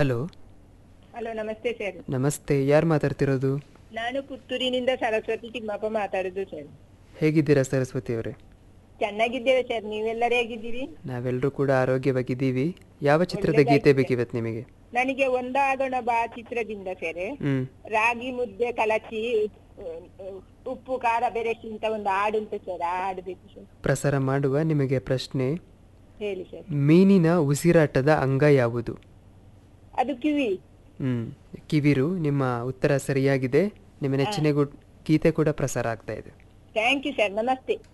hello hello ನಮಸ್ತೆ sir ನಮಸ್ತೆ ಯಾರು ಮಾತಾಡ್ತಿರೋದು ನಾನು ಪುತ್ತೂರಿನಿಂದ ಸರಸ್ವತಿ ತಿಮ್ಮಪ್ಪ ಮಾತಾಡುದು ಸರ್ ಹೇಗಿದ್ದೀರಾ ಸರಸ್ವತಿ ಅವರೇ ಚೆನ್ನಾಗಿದ್ದೇವೆ ಸರ್ ನೀವೆಲ್ಲರೂ ಹೇಗಿದ್ದೀರಿ ನಾವೆಲ್ಲರೂ ಕೂಡ ಆರೋಗ್ಯವಾಗಿದ್ದೀವಿ ಯಾವ ಚಿತ್ರದ ಗೀತೆ ಬೇಕಿವತ್ತು ನಿಮಗೆ ನನಗೆ ಒಂದಾಗೋಣ ಬಾ ಚಿತ್ರದಿಂದ ಸರ್ ಹ್ಮ್ ರಾಗಿ ಮುದ್ದೆ ಕಲಚಿ ಉ- ಉ- ಉಪ್ಪು ಖಾರ ಬೆರೆಸಿ ಅಂತ ಒಂದು ಹಾಡು ಉಂಟು ಸರ್ ಆ ಹಾಡು ಬೇಕು ಸರ್ ಪ್ರಸಾರ ಮಾಡುವ ನಿಮಗೆ ಪ್ರಶ್ನೆ ಹೇಳಿ ಸರ್ ಮೀನಿನ ಉಸಿರಾಟದ ಅಂಗ ಯಾವುದು ಅದು ಕಿವಿ ಹ್ಮ್ ಕಿವಿರು ನಿಮ್ಮ ಉತ್ತರ ಸರಿಯಾಗಿದೆ ನಿಮ್ಮ ನೆಚ್ಚಿನ ಗು- ಗೀತೆ ಕೂಡ ಪ್ರಸಾರ ಆಗ್ತಾ ಇದೆ ಥ್ಯಾಂಕ್ ಯು ಸರ್ ನಮಸ್ತೆ